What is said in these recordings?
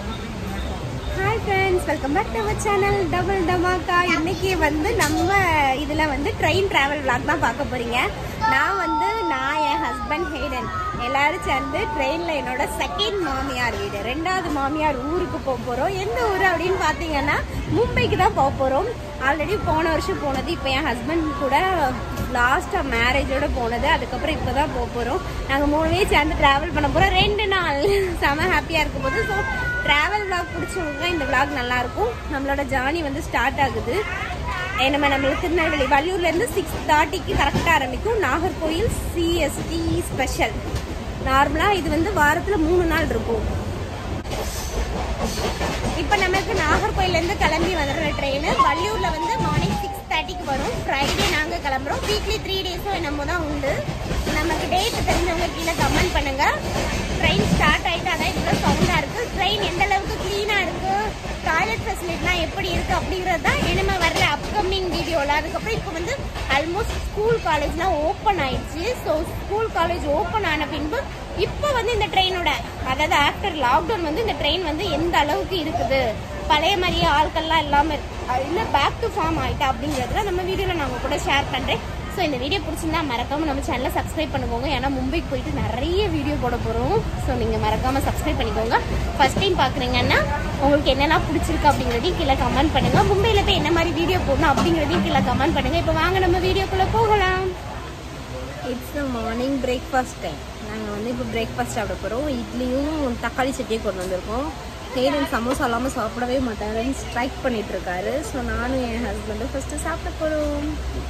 Hi friends welcome back to our channel double டமாக்கா இன்னைக்கு வந்து நம்ம இதில் வந்து ட்ரெயின் ட்ராவல் vlog தான் பார்க்க போறீங்க நான் வந்து நான் என் ஹஸ்பண்ட் ஹேடன் எல்லாரும் சேர்ந்து ட்ரெயினில் என்னோட செகண்ட் மாமியார் வீடு ரெண்டாவது மாமியார் ஊருக்கு போக போகிறோம் எந்த ஊர் அப்படின்னு பார்த்தீங்கன்னா மும்பைக்கு தான் போக போகிறோம் ஆல்ரெடி போன வருஷம் போனது இப்போ என் ஹஸ்பண்ட் கூட லாஸ்ட்டாக மேரேஜோட போனது அதுக்கப்புறம் இப்போ தான் போக போகிறோம் நாங்கள் மூணு பேர் சேர்ந்து ட்ராவல் பண்ண போகிறோம் ரெண்டு நாள் செம ஹாப்பியாக இருக்கும் போது ஸோ ட்ராவல் vlog பிடிச்சவங்க இந்த vlog நல்லா இருக்கும் நம்மளோட ஜேர்னி வந்து ஸ்டார்ட் ஆகுது eh, நம்ம நம்மளுக்கு திருநெல்வேலி வள்ளியூர்லேருந்து சிக்ஸ் தேர்ட்டிக்கு கரெக்டாக ஆரம்பிக்கும் நாகர்கோயில் சிஎஸ்டி ஸ்பெஷல் நார்மலாக இது வந்து வாரத்தில் மூணு நாள் இருக்கும் இப்போ நமக்கு நாகர்கோயிலேருந்து கிளம்பி வந்துடுற ட்ரெயின் வள்ளியூரில் வந்து மார்னிங் சிக்ஸ் தேர்ட்டிக்கு வரும் ஃப்ரைடே நாங்கள் கிளம்புறோம் வீக்லி த்ரீ டேஸும் என்னமோ தான் உண்டு நமக்கு டேட் தெரிஞ்சவங்க கீழே கமெண்ட் பண்ணுங்க ட்ரெயின் ஸ்டார்ட் ஆகிட்டு அதான் இவ்வளோ சவுண்டாக இருக்குது ட்ரெயின் எந்த அளவுக்கு க்ளீனாக இருக்குது டாய்லெட் ஃபெசிலிட்டிலாம் எப்படி இருக்குது அப்படிங்கிறது தான் இனிமே வர்ற அப்கமிங் வீடியோவில் அதுக்கப்புறம் இப்போ வந்து ஆல்மோஸ்ட் ஸ்கூல் காலேஜ்லாம் ஓப்பன் ஆயிடுச்சு ஸோ ஸ்கூல் காலேஜ் ஓப்பன் ஆன பின்பு இப்போ வந்து இந்த ட்ரெயினோட அதாவது ஆஃப்டர் லாக்டவுன் வந்து இந்த ட்ரெயின் வந்து எந்த அளவுக்கு இருக்குது பழைய மாதிரியே ஆட்கள்லாம் இல்லாமல் இல்லை பேக் டு ஃபார்ம் ஆகிட்டா அப்படிங்கிறதுல நம்ம வீடியோவில் நான் உங்க கூட ஷேர் பண்ணுறேன் ஸோ இந்த வீடியோ பிடிச்சிருந்தா மறக்காம நம்ம சேனலை சப்ஸ்கிரைப் பண்ணுவோங்க ஏன்னா மும்பைக்கு போயிட்டு நிறைய வீடியோ போட போகிறோம் ஸோ நீங்கள் மறக்காம சப்ஸ்கிரைப் பண்ணிக்கோங்க ஃபர்ஸ்ட் டைம் பார்க்குறீங்கன்னா உங்களுக்கு என்னெல்லாம் பிடிச்சிருக்கு அப்படிங்கிறதையும் கீழே கமெண்ட் பண்ணுங்க மும்பையில் போய் என்ன மாதிரி வீடியோ போடணும் அப்படிங்கிறதையும் கீழே கமெண்ட் பண்ணுங்க இப்போ வாங்க நம்ம வீடியோக்குள்ளே போகலாம் இட்ஸ் மார்னிங் பிரேக்ஃபாஸ்ட் டைம் நாங்கள் வந்து இப்போ பிரேக்ஃபாஸ்ட் சாப்பிட போகிறோம் இட்லியும் தக்காளி சட்னியும் கொண்டு வந்திருக்கோம் ஹேடன் சமோசா இல்லாமல் சாப்பிடவே மாட்டாருன்னு ஸ்ட்ரைக் பண்ணிட்டு இருக்காரு ஸோ நானும் என் ஹஸ்பண்டும் ஃபஸ்ட்டு சாப்பிட போகிறோம்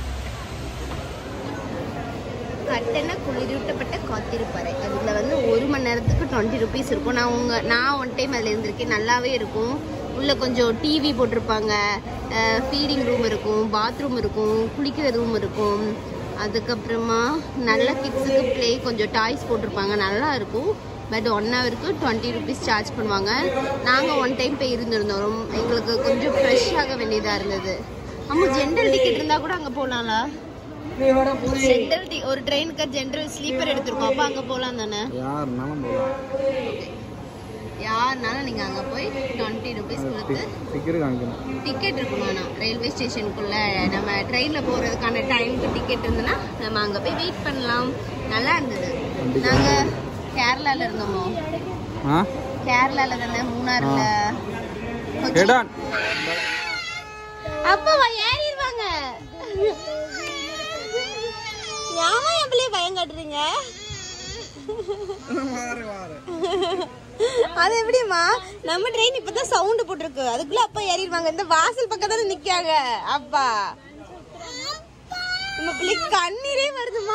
கட்டண குளிரூட்டப்பட்ட காத்திருப்பாறை அதில் வந்து ஒரு மணி நேரத்துக்கு டுவெண்ட்டி ருபீஸ் இருக்கும் நான் உங்க நான் ஒன் டைம் அதில் இருந்திருக்கேன் நல்லாவே இருக்கும் உள்ளே கொஞ்சம் டிவி போட்டிருப்பாங்க ஃபீடிங் ரூம் இருக்கும் பாத்ரூம் இருக்கும் குளிக்கிற ரூம் இருக்கும் அதுக்கப்புறமா நல்ல கிட்ஸுக்கு ப்ளே கொஞ்சம் டாய்ஸ் போட்டிருப்பாங்க நல்லா இருக்கும் பட் ஒன் ஹவருக்கு டுவெண்ட்டி ருபீஸ் சார்ஜ் பண்ணுவாங்க நாங்கள் ஒன் டைம் போய் இருந்திருந்தோம் ரொம்ப- எங்களுக்கு கொஞ்சம் ஃப்ரெஷ் ஆக வேண்டியதாக இருந்தது ஆமாம் ஜென்ரல் டிக்கெட் இருந்தால் கூட அங்கே போகலாம்ல ஜென்ரல் டி ஒரு ட்ரெயினுக்கு ஜென்ரல் ஸ்லீப்பர் எடுத்திருக்கோம் அப்போ அங்கே போகலாம் தானே யாருனாலும் போகலாம் யாருனாலும் நீங்கள் அங்கே போய் டுவெண்ட்டி ருபீஸ் கொடுத்து டிக்கெட் காமிக்கணும் டிக்கெட் இருக்கணும் ஆனால் ரயில்வே ஸ்டேஷனுக்குள்ள நம்ம ட்ரெயினில் போகிறதுக்கான டைமுக்கு டிக்கெட் இருந்ததுன்னா நம்ம அங்கே போய் வெயிட் பண்ணலாம் நல்லா இருந்தது நாங்கள் கேரளாவில் இருந்தோமோ ஆ கேரளால தானே மூணாறுல கொச்சி. கேடான் அப்பாவா ஏறிடுவாங்க ஏமா என் பிள்ளைய பயம் காட்டுறீங்க அது எப்படிம்மா நம்ம ட்ரெயின் இப்பதான் சவுண்ட் போட்டிருக்கு அதுக்குள்ள அப்பா ஏறிடுவாங்க இந்த வாசல் பக்கம் தானே நிக்காங்க அப்பா நம்ம பிள்ளைக்கு கண்ணீரே வருதுமா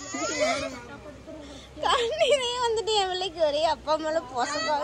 கண்ணீரே வந்துட்டு என் பிள்ளைக்கு ஒரே அப்பா மேல போசப்பா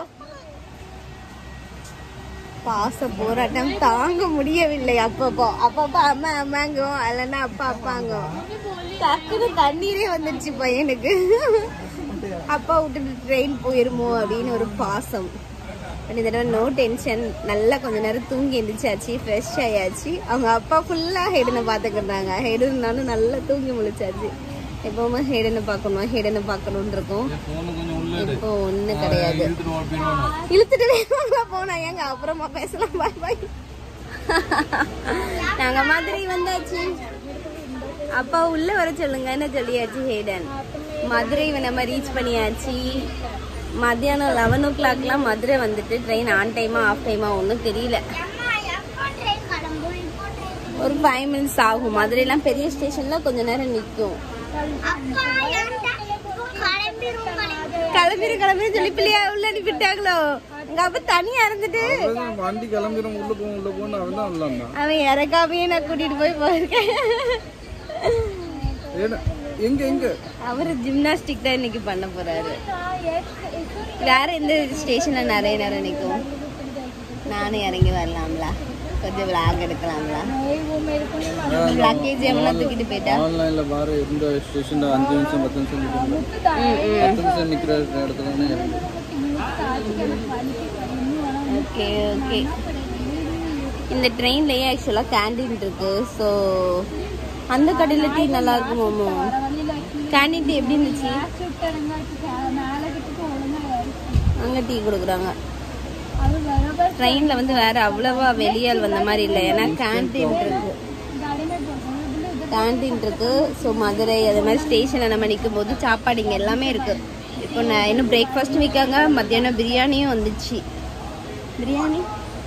பாச போராட்டம் தாங்க முடியவில்லை அப்பப்போ அப்பப்போ அம்மா அம்மாங்கோ இல்லைன்னா அப்பா அப்பாங்கோ டக்குனு தண்ணீரே வந்துடுச்சு பையனுக்கு அப்பா விட்டுட்டு ட்ரெயின் போயிருமோ அப்படின்னு ஒரு பாசம் இந்த தடவை நோ டென்ஷன் நல்லா கொஞ்ச நேரம் தூங்கி எந்திரிச்சாச்சு ஃப்ரெஷ் ஆயாச்சு அவங்க அப்பா ஃபுல்லாக ஹெடனை பார்த்துக்கிட்டாங்க ஹெடன்னாலும் நல்லா தூங்கி முழிச்சாச்சு எப்பவுமே ஹெடனை பார்க்கணும் ஹெடனை பார்க்கணும்னு இருக்கும் இப்போ ஒன்றும் கிடையாது இழுத்துட்டு வேகமா போனா ஏங்க அப்புறமா பேசலாம் பாய் பாய் நாங்க மதுரை வந்தாச்சு அப்பா உள்ள வர சொல்லுங்கன்னு சொல்லியாச்சு ஹேடன் மதுரை நம்ம ரீச் பண்ணியாச்சு மத்தியானம் லெவன் ஓ கிளாக்லாம் மதுரை வந்துட்டு ட்ரெயின் ஆன் டைமா ஆஃப் டைமா ஒன்றும் தெரியல ஒரு ஃபைவ் மினிட்ஸ் ஆகும் மதுரைலாம் பெரிய ஸ்டேஷன்ல கொஞ்ச நேரம் நிற்கும் கிளம்பிரு கிளம்பிரு சொல்லி பிள்ளையா உள்ள அனுப்பிட்டாங்களோ உங்க அப்பா தனியா இருந்துட்டு அவ்வளவுதான், வண்டி கிளம்பிடும் உள்ள போகும் உள்ள போகும் அவன் தான் உள்ள வந்தான் அவன் இறக்காமையே நான் கூட்டிட்டு போய் போயிருக்கேன் ஏடா, எங்க எங்க அவரு ஜிம்னாஸ்டிக் தான் இன்னைக்கு பண்ண போறாரு வேற எந்த ஸ்டேஷன்ல நிறைய நேரம் நிற்கும் நானும் இறங்கி வரலாம்ல கொஞ்சம் விளாக் எடுக்கலாம்ல லக்கேஜ் எவ்வளவு தூக்கிட்டு போயிட்டா ஆன்லைன்ல பாரு எந்த ஸ்டேஷன்ல அஞ்சு நிமிஷம் பத்து நிமிஷம் நிக்கிறோம் ம், ம். பத்து நிமிஷம் நிக்கிற இடத்துல தானே இறங்கு. ஓகே ஓகே இந்த ட்ரெயின்லயே ஆக்சுவலாக கேண்டீன் இருக்கு ஸோ அந்த கடையில் டீ நல்லா இருக்குமோமோ கேண்டீன் டீ எப்படி இருந்துச்சு அங்கே டீ கொடுக்குறாங்க ட்ரெயினில் வந்து வேற அவ்வளவா வெளியால் வந்த மாதிரி இல்லை ஏன்னா கேன்டீன் இருக்கு கேன்டீன் இருக்கு ஸோ மதுரை அது மாதிரி ஸ்டேஷனில் நம்ம நிற்கும் போது சாப்பாடு இங்கே எல்லாமே இருக்கு இப்போ நான் இன்னும் பிரேக்ஃபாஸ்ட் வைக்காங்க மத்தியானம் பிரியாணியும் வந்துச்சு பிரியாணி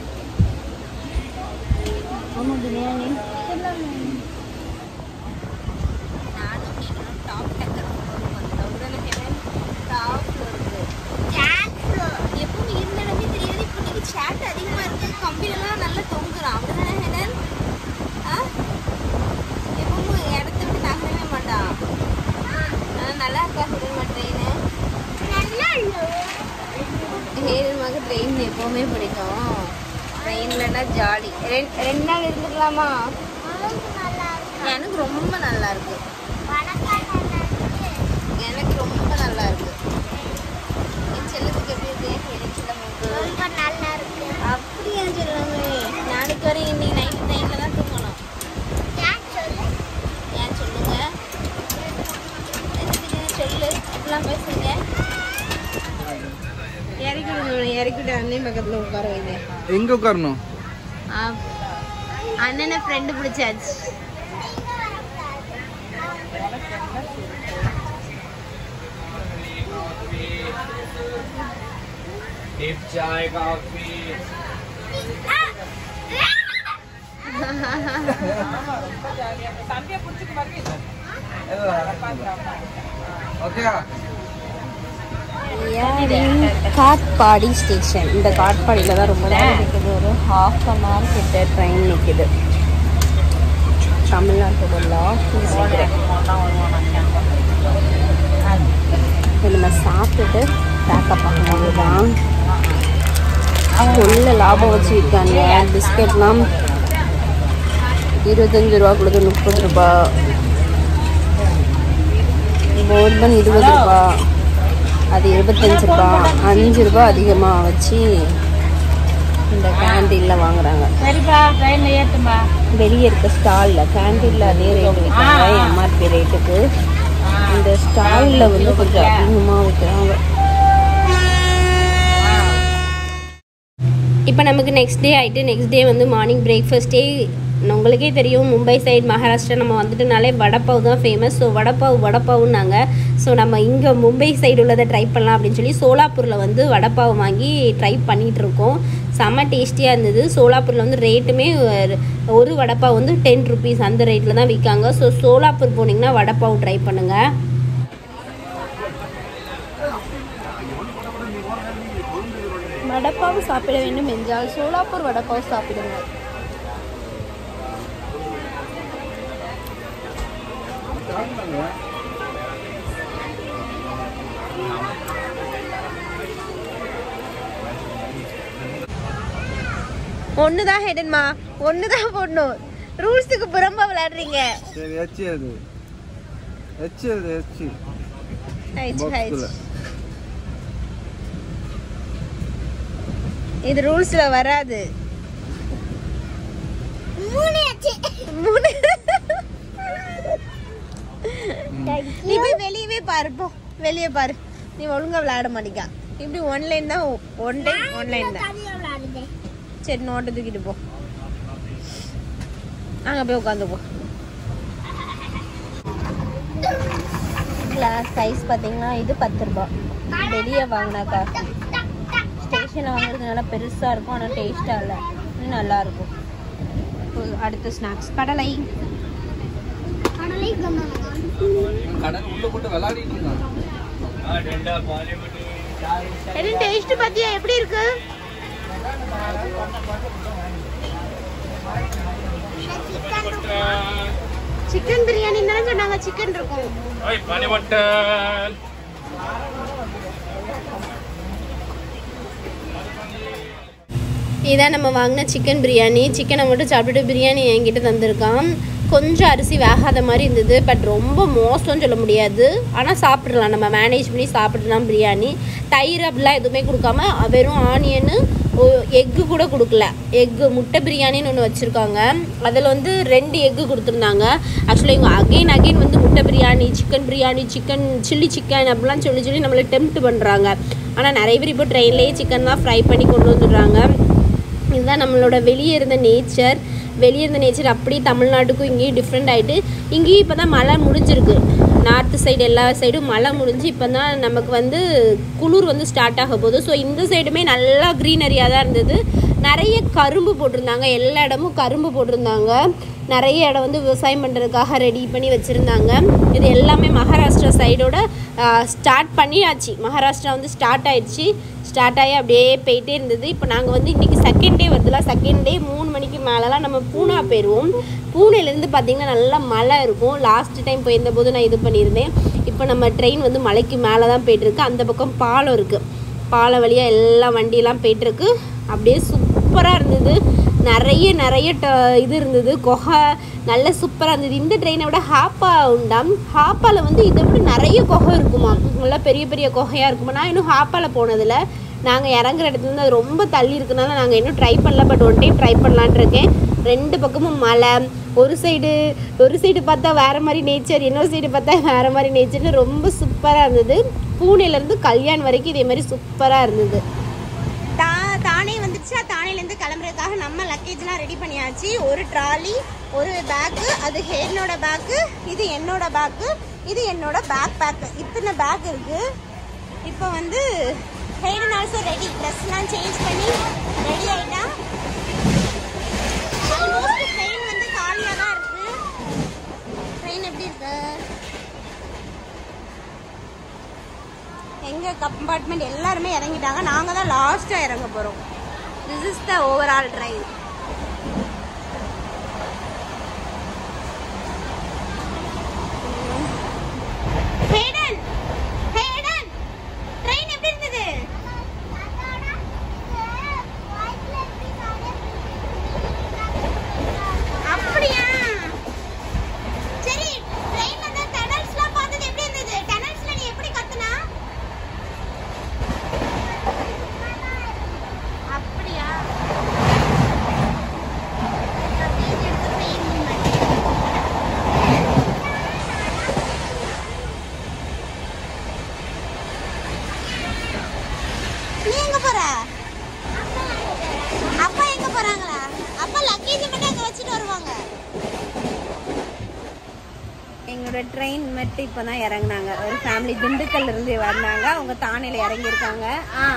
ஆமாம் பிரியாணி எப்பவும் இருந்த இடமே தெரியாது இப்போ நீங்க சேட் அதிகமா இருக்கு கம்பிலலாம் நல்லா தொங்குறான் அப்படிதானே ஹெலன் ஆ எப்பவும் இடத்த விட்டு நகரவே மாட்டான் ஆ, நல்லா இருக்கா ஹெலன் ட்ரெயின் ஹேரன் மக ட்ரெயின் எப்பவுமே பிடிக்கும் ட்ரெயின்லனா ஜாலி ரெண்டு ரெண்டு நாள் இருந்துக்கலாமா எனக்கு ரொம்ப நல்லா இருக்கு எனக்கு ரொம்ப நல்லா இருக்கு என் செல்லத்துக்கு எப்படி இருக்கு என் செல்லமுக்கு அப்படியா செல்லமே நாளைக்கு வரை இன்னைக்கு நைட் ட்ரெயினில் தான் தூங்கணும் ஏன் சொல்லுங்க என்னத்துக்கு சொல்லு அப்படிலாம் பேசுங்க இறக்கி விடுங்க இறக்கி விட்டு அண்ணன் பக்கத்தில் உட்கார வைங்க எங்க உட்காரணும் அண்ணனை ஃப்ரெண்டு பிடிச்சாச்சு चाय कॉफी ஓகே காட்பாடி ஸ்டேஷன் இந்த காட்பாடியில் தான் ரொம்ப நேரம் நிற்குது ஒரு ஹாஃப் அன் ஹவர் கிட்ட ட்ரெயின் நிற்குது தமிழ்நாட்டோட லாஸ்ட் இப்போ நம்ம சாப்பிட்டுட்டு பேக்கப் பண்ணும்போது தான் உள்ள லாபம் வச்சு விற்காங்க பிஸ்கெட்லாம் இருபத்தஞ்சு ரூபாக்குள்ளது முப்பது ரூபா போர்பன் இருபது ரூபா அது இருபத்தஞ்சு ரூபா அஞ்சு ரூபா அதிகமாக வச்சு இந்த கேண்டீனில் வாங்குறாங்க சரிப்பா ட்ரெயினில் ஏற்றுமா வெளியே இருக்க ஸ்டாலில் கேண்டீனில் அதே ரேட்டு விற்கிறாங்க எம்ஆர்பி ரேட்டுக்கு இந்த ஸ்டாலில் வந்து கொஞ்சம் அதிகமாக விற்கிறாங்க இப்போ நமக்கு நெக்ஸ்ட் டே ஆகிட்டு நெக்ஸ்ட் டே வந்து மார்னிங் பிரேக்ஃபாஸ்ட்டே உங்களுக்கே தெரியும் மும்பை சைடு மகாராஷ்டிரா நம்ம வந்துட்டுனாலே வடப்பாவு தான் ஃபேமஸ் ஸோ வடப்பாவு வடப்பாவுன்னாங்க ஸோ நம்ம இங்கே மும்பை சைடு உள்ளதை ட்ரை பண்ணலாம் அப்படின்னு சொல்லி சோலாப்பூரில் வந்து வடப்பாவு வாங்கி ட்ரை பண்ணிகிட்டு இருக்கோம் செம்ம டேஸ்டியாக இருந்தது சோலாப்பூரில் வந்து ரேட்டுமே ஒரு- ஒரு வடப்பாவு வந்து டென் ருபீஸ் அந்த ரேட்டில் தான் விற்காங்க ஸோ சோலாப்பூர் போனீங்கன்னா வடப்பாவு ட்ரை பண்ணுங்கள் வடப்பாவு சாப்பிட வேண்டும் என்றால் சோலாப்பூர் வடப்பாவு சாப்பிடுங்கள் ஒன்று தான் ஹெடன்மா ஒன்று தான் போடணும் ரூல்ஸுக்கு புறம்பா விளையாடுறீங்க சரி எச்சி அது எச்சி அது எச்சி ஹைச், Box ஹைச். குள்ள. இது ரூல்ஸ்ல வராது மூணு நீ போய் வெளியவே பாரு போ வெளியே பாரு நீ ஒழுங்கா விளையாட மாட்டேங்க இப்படி ஒன்லைன் தான் ஒன் டைம் ஒன்லைன் தான் சரி நோட்டை தூக்கிட்டு போ அங்க போய் உட்காந்து போ கிளாஸ் சைஸ் பார்த்தீங்கன்னா இது பத்து ரூபாய் வெளியே வாங்கினா காஃபி ஸ்டேஷனில் வாங்குறது நல்லா பெருசாக இருக்கும் ஆனால் டேஸ்ட்டாக இல்லை இன்னும் நல்லா இருக்கும் அடுத்த ஸ்நாக்ஸ் கடலை கடல் உள்ள போட்டு விளையாடிட்டு இருந்தான் என்ன டேஸ்ட் பார்த்தியா எப்படி இருக்கு சிக்கன் பிரியாணி தானே சொன்னாங்க சிக்கன் இருக்கும் இதான் நம்ம வாங்கின சிக்கன் பிரியாணி சிக்கனை மட்டும் சாப்பிட்டுட்டு பிரியாணி என்கிட்ட தந்திருக்கான் கொஞ்சம் அரிசி வேகாத மாதிரி இருந்தது பட் ரொம்ப மோசம்னு சொல்ல முடியாது ஆனால் சாப்பிட்றலாம் நம்ம மேனேஜ் பண்ணி சாப்பிட்றலாம் பிரியாணி தயிர் அப்படிலாம் எதுவுமே கொடுக்காம வெறும் ஆனியனு எக்கு கூட கொடுக்கல எக்கு முட்டை பிரியாணின்னு ஒன்று வச்சுருக்காங்க அதில் வந்து ரெண்டு எக்கு கொடுத்துருந்தாங்க ஆக்சுவலாக இவங்க அகைன் அகைன் வந்து முட்டை biryani chicken biryani chicken chilli chicken அப்படிலாம் சொல்லி சொல்லி நம்மளை டெம்ப்ட் பண்ணுறாங்க ஆனால் நிறைய பேர் இப்போ ட்ரெயின்லேயே சிக்கன் தான் ஃப்ரை பண்ணி கொண்டு வந்துடுறாங்க இதுதான் நம்மளோட வெளியே இருந்த நேச்சர் வெளியே இருந்த நேச்சர் அப்படியே தமிழ்நாட்டுக்கும் இங்கேயும் டிஃப்ரெண்ட் ஆகிட்டு இங்கேயும் இப்போ தான் மழை முடிஞ்சிருக்கு நார்த்து சைடு எல்லா சைடும் மழை முடிஞ்சு இப்போ தான் நமக்கு வந்து குளிர் வந்து ஸ்டார்ட் ஆக போகுது ஸோ இந்த சைடுமே நல்லா க்ரீனரியாக தான் இருந்தது நிறைய கரும்பு போட்டிருந்தாங்க எல்லா இடமும் கரும்பு போட்டிருந்தாங்க நிறைய இடம் வந்து விவசாயம் பண்ணுறதுக்காக ரெடி பண்ணி வச்சுருந்தாங்க இது எல்லாமே மகாராஷ்டிரா சைடோட ஸ்டார்ட் பண்ணியாச்சு மகாராஷ்டிரா வந்து ஸ்டார்ட் ஆயிடுச்சு ஸ்டார்ட் ஆகி அப்படியே போயிட்டே இருந்தது இப்போ நாங்கள் வந்து இன்றைக்கி செகண்ட் டே வருதுல செகண்ட் டே மூணு மணிக்கு மேலெலாம் நம்ம பூனா போயிடுவோம் பூனேலேருந்து பார்த்திங்கன்னா நல்லா மழை இருக்கும் லாஸ்ட் டைம் போயிருந்த போது நான் இது பண்ணியிருந்தேன் இப்போ நம்ம ட்ரெயின் வந்து மலைக்கு மேலே தான் போயிட்டுருக்கு அந்த பக்கம் பாலம் இருக்குது பாலம் வழியாக எல்லா வண்டியெல்லாம் போயிட்டுருக்கு அப்படியே சூப்பராக இருந்தது நிறைய நிறைய ட இது இருந்தது குகை நல்ல சூப்பராக இருந்தது இந்த ட்ரெயினை விட ஹாப்பா உண்டாம் ஹாப்பாவில் வந்து இதை விட நிறைய குகை இருக்குமா நல்லா பெரிய பெரிய குகையாக இருக்குமா நான் இன்னும் ஹாப்பாவில் போனதில்லை நாங்கள் இறங்குற இடத்துல இருந்து அது ரொம்ப தள்ளி இருக்கனால நாங்கள் இன்னும் ட்ரை பண்ணல பட் ஒன் டைம் ட்ரை பண்ணலான் இருக்கேன் ரெண்டு பக்கமும் மலை ஒரு சைடு ஒரு சைடு பார்த்தா வேறு மாதிரி நேச்சர் இன்னொரு சைடு பார்த்தா வேறு மாதிரி நேச்சர்னு ரொம்ப சூப்பராக இருந்தது பூனேலேருந்து கல்யாண் வரைக்கும் இதே மாதிரி சூப்பராக இருந்தது தா தானே வந்துச்சு தானேலேருந்து கிளம்புறதுக்காக நம்ம லக்கேஜ்லாம் ரெடி பண்ணியாச்சு ஒரு ட்ராலி ஒரு பேக்கு அது ஹென்னோட பேக்கு இது என்னோட பேக்கு இது என்னோட பேக் பேக்கு இத்தனை பேக் இருக்கு இப்போ வந்து ஹெய்டன் ஆல்சோ ரெடி ட்ரெஸ்லாம் சேஞ்ச் பண்ணி ரெடி ஆயிட்டா ஆல்மோஸ்ட் ட்ரெயின் வந்து காலியாக தான் இருக்கு ட்ரெயின் எப்படி இருக்கு எங்க கம்பார்ட்மெண்ட் எல்லாருமே இறங்கிட்டாங்க நாங்க தான் லாஸ்டா இறங்க போறோம் this is the overall train Hayden Hayden train எப்படி இருந்தது அப்படியா சரி ட்ரெயின்ல அந்த டனல்ஸ்லாம் பார்த்தது எப்படி இருந்தது டனல்ஸ்ல நீ எப்படி கத்துனா அப்படியா லக்கேஜ் எடுத்து ட்ரெயின் முன்னாடி நீ எங்க போற அப்பா எங்க போறாங்களா அப்பா லக்கேஜ் மட்டும் அங்க வச்சுட்டு வருவாங்க எங்களோட ட்ரெயின் மட்டும் இப்போ தான் இறங்குனாங்க ஒரு ஃபேமிலி திண்டுக்கல்ல இருந்து வந்தாங்க அவங்க தானையில் இறங்கியிருக்காங்க ஆ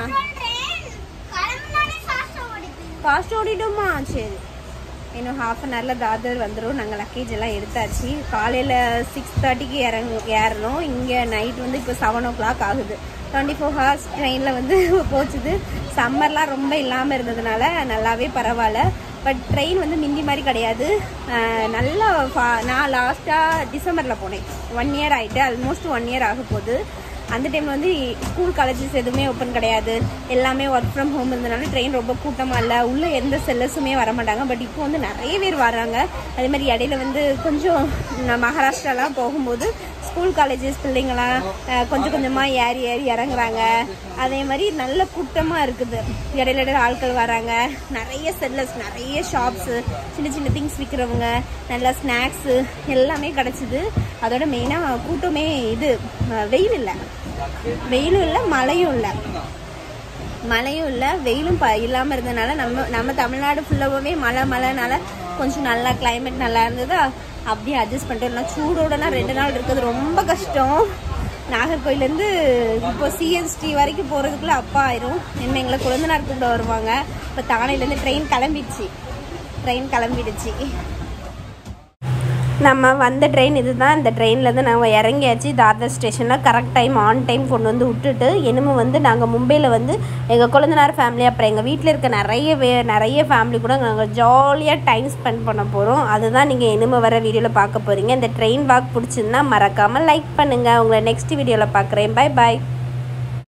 ஃபாஸ்ட் ஓடிட்டோமா சரி இன்னும் ஹாஃப் அன் ஹவரில் தாதர் வந்துடும் நாங்கள் லக்கேஜ் எல்லாம் எடுத்தாச்சு காலையில் சிக்ஸ் தேர்ட்டிக்கு இறங்கு ஏறணும் இங்கே நைட் வந்து இப்போ செவன் ஓ கிளாக் ஆகுது டுவெண்ட்டி ஃபோர் ஹவர்ஸ் ட்ரெயினில் வந்து போச்சுது சம்மர்லாம் ரொம்ப இல்லாமல் இருந்ததுனால நல்லாவே பரவாயில்ல பட் ட்ரெயின் வந்து மிந்தி மாதிரி கிடையாது அஹ் நல்லா ஃபா- நான் லாஸ்ட்டாக டிசம்பரில் போனேன் ஒன் இயர் ஆகிட்டு ஆல்மோஸ்ட் ஒன் இயர் ஆக போகுது அந்த டைமில் வந்து ஸ்கூல் காலேஜஸ் எதுவுமே ஓப்பன் கிடையாது எல்லாமே ஒர்க் ஃப்ரம் ஹோம் இருந்தனால ட்ரெயின் ரொம்ப கூட்டமாக இல்லை உள்ளே எந்த செல்லர்ஸுமே வர மாட்டாங்க பட் இப்போ வந்து நிறைய பேர் வராங்க அதே மாதிரி இடையில வந்து கொஞ்சம் நான் மகாராஷ்டிராலாம் போகும்போது ஸ்கூல் காலேஜஸ் பிள்ளைங்களாம் அஹ், கொஞ்சம் கொஞ்சமாக ஏறி ஏறி இறங்குறாங்க அதே மாதிரி நல்ல கூட்டமாக இருக்குது இடையில இடையில ஆட்கள் வராங்க நிறைய செல்லர்ஸ் நிறைய ஷாப்ஸு சின்ன சின்ன திங்ஸ் விற்கிறவங்க நல்ல ஸ்நாக்ஸு எல்லாமே கிடச்சிது அதோட மெயினாக கூட்டமே இது அஹ், வெயில் இல்லை வெயிலும் இல்லை மழையும் இல்லை மழையும் இல்லை வெயிலும் ப இல்லாமல் இருந்தனால நம்ம நம்ம தமிழ்நாடு ஃபுல்லாகவே மழை மழைனால கொஞ்சம் நல்லா கிளைமேட் நல்லா இருந்ததா அப்படியே அட்ஜஸ்ட் பண்ணிட்டு இருந்தோம் சூடோடலாம் ரெண்டு நாள் இருக்கிறது ரொம்ப கஷ்டம் நாகர்கோயிலேருந்து இப்போ சிஎஸ்டி வரைக்கும் போகிறதுக்குள்ள அப்பா ஆயிரும் என்ன எங்களை குழந்தைனார் கூப்பிட வருவாங்க இப்போ தானையிலேருந்து ட்ரெயின் கிளம்பிடுச்சு ட்ரெயின் கிளம்பிடுச்சு நம்ம வந்த ட்ரெயின் இதுதான் இந்த ட்ரெயின்லேருந்து நாங்கள் இறங்கியாச்சு தாதர் ஸ்டேஷனில் கரெக்ட் டைம் ஆன் டைம் கொண்டு வந்து விட்டுட்டு இனிமே வந்து நாங்கள் மும்பையில் வந்து எங்கள் குழந்தைனார் ஃபேமிலி அப்புறம் எங்கள் வீட்டில் இருக்க நிறைய வே நிறைய ஃபேமிலி கூட நாங்கள் ஜாலியாக டைம் ஸ்பெண்ட் பண்ண போகிறோம் அதுதான் நீங்கள் இனிமே வர வீடியோவில் பார்க்க போகிறீங்க இந்த ட்ரெயின் வாக் பிடிச்சிருந்தா மறக்காமல் லைக் பண்ணுங்கள் உங்களை நெக்ஸ்ட் வீடியோவில் பார்க்குறேன் பை பாய்